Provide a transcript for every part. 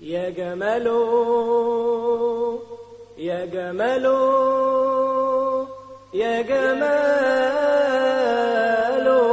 يا جماله يا جماله يا جماله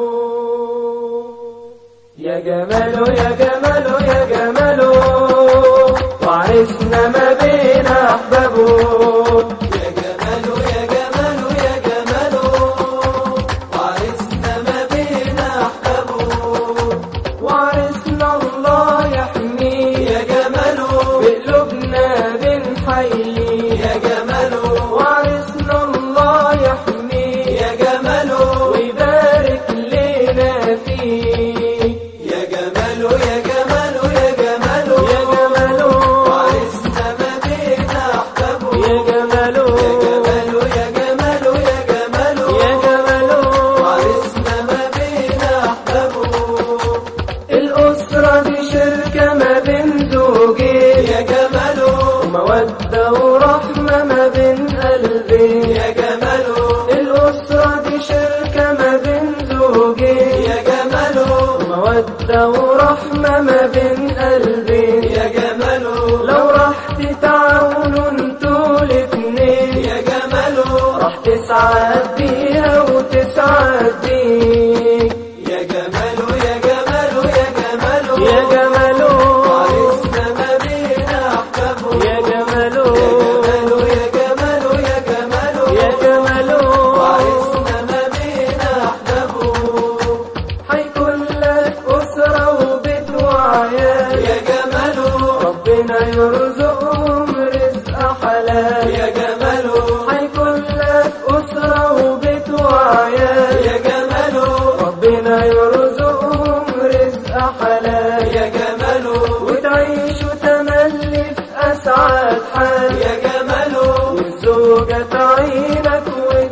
يا جماله يا جماله يا جماله وعشنا ما بين أحبابه يا جماله يا جماله يا جماله وعرسنا ما بين أحبابه وعرسنا الله يحميه يا جماله بقلوبنا بنحييه يا جماله وعرسنا الله يحميه يا جماله ويبارك لنا فيه يا جماله يا جماله يا جماله يا جماله وعرسنا ما بين أحبابه يا جماله يا جماله يا جماله يا جماله يا جماله وعرسنا ما بين أحبابه الأسرة دي شركة ما بين زوجين يا جماله مودة ورحمة ما بين قلبين يا جماله الأسرة دي شركة ما بين زوجين يا جماله مودة ورحمة ما بين قلبين يا جماله لو راح تتعاونوا انتوا الاتنين يا جماله راح تسعد بيها وتسعد بيك يا جماله يا جماله يا جماله يا جماله وعرسنا ما بين أحبابه يا جماله يا جماله يا جماله يا جماله يا جماله وعرسنا ما بين أحبابه هيكون لك أسرة وبيت وعيال يا جماله ربنا يرزقهم رزق حلال يا جماله هيكون لك أسرة وبيت وعيال يا جماله ربنا يرزقهم رزق حلال يا جماله وتعيشوا تملي في أسعد حال يا جماله والزوجة تعينك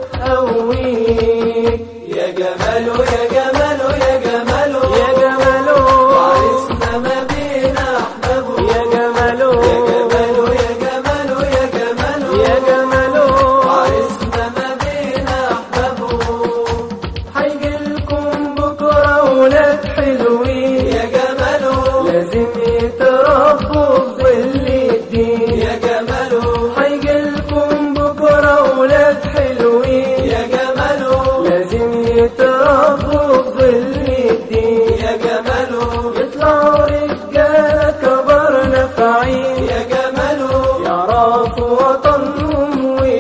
وتقويك يا جماله يا جماله يا جماله يا جماله وعرسنا ما بين أحبابه يا جماله يا جماله يا جماله يا جماله يا جماله وعرسنا ما بين أحبابه هيجيلكم بكرة ولاد حلوين يا جماله لازم يتربوا في ظل الدين يا جماله هيجيلكم بكرة ولاد حلوين يا جماله لازم يتربوا في ظل الدين يا جماله يطلعوا رجالة كبار نافعين يا جماله يعرفوا وطنهم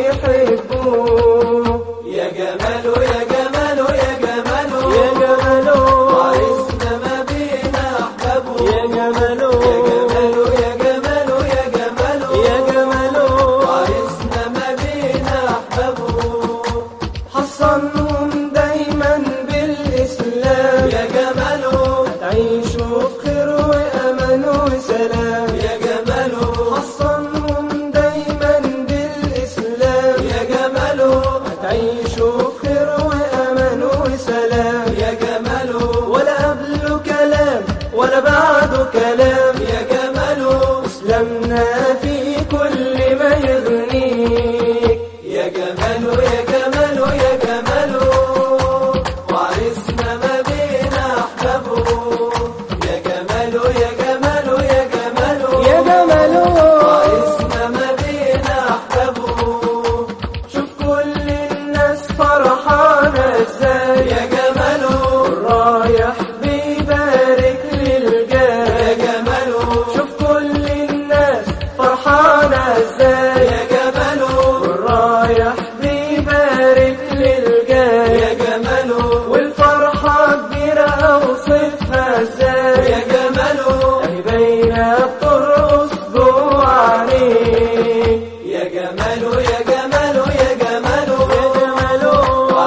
ويحبوه يا جماله يا جماله يا جماله يا جماله وعرسنا ما بين أحبابه يا جماله يا جماله يا جماله يا جماله يا جماله وعرسنا ما بين أحبابه حصنهم دايما بالإسلام يا جماله تعيشوا بخير وأمان وسلام يا جماله حصنهم دايما بالإسلام يا جماله تعيشوا بخير وأمان وسلام يا جماله ولا قبله كلام ولا بعده كلام يا جماله إسلامنا في كل ما يغنيك يا جماله يا جماله يا جماله وعرسنا ما بين أحبابه يا جماله يا جماله يا جماله يا جماله وعرسنا ما بين أحبابه شوف كل الناس فرحانة ازاي يا جماله رايح بيبارك يا للجاي جماله شوف كل الناس فرحانة ازاي يا جماله رايح بيبارك للجاي يا جماله والفرحة كبيرة اوصفها ازاي يا جماله اهي باينة بترقص جوه عينيك يا جماله يا جماله يا جماله يا جماله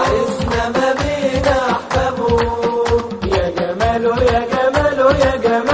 وعرسنا ما بين أحبابه يا جماله يا جماله يا جماله